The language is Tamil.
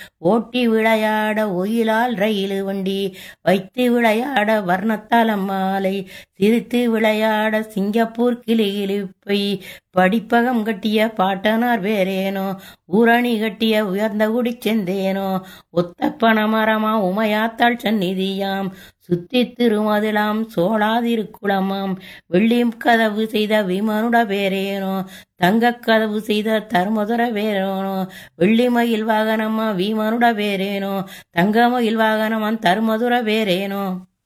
ஓட்டி விளையாட ஒயிலால் ரயில் வண்டி வைத்து விளையாட வர்ணத்தாளம் மாலை சிரித்து விளையாட சிங்கப்பூர் கிளி கிளிப்பை படிப்பகம் கட்டிய பாட்டனார் வேறேனோ ஊரணி கட்டிய உயர்ந்த குடி செந்தேனோ ஒத்த பணமரமா உமையாத்தாள் சந்நிதியாம் சுத்தி திருமதிலாம் சோழாதிருக்குளமாம் வெள்ளி கதவு செய்த விமனுட வேறேனோ தங்க கதவு செய்த தர்மதுர வேறேனோ வெள்ளி மயில் வாகனமா வீமனுட வேறேனோ தங்க மயில் வாகனமான் தர்மதுர வேறேனோ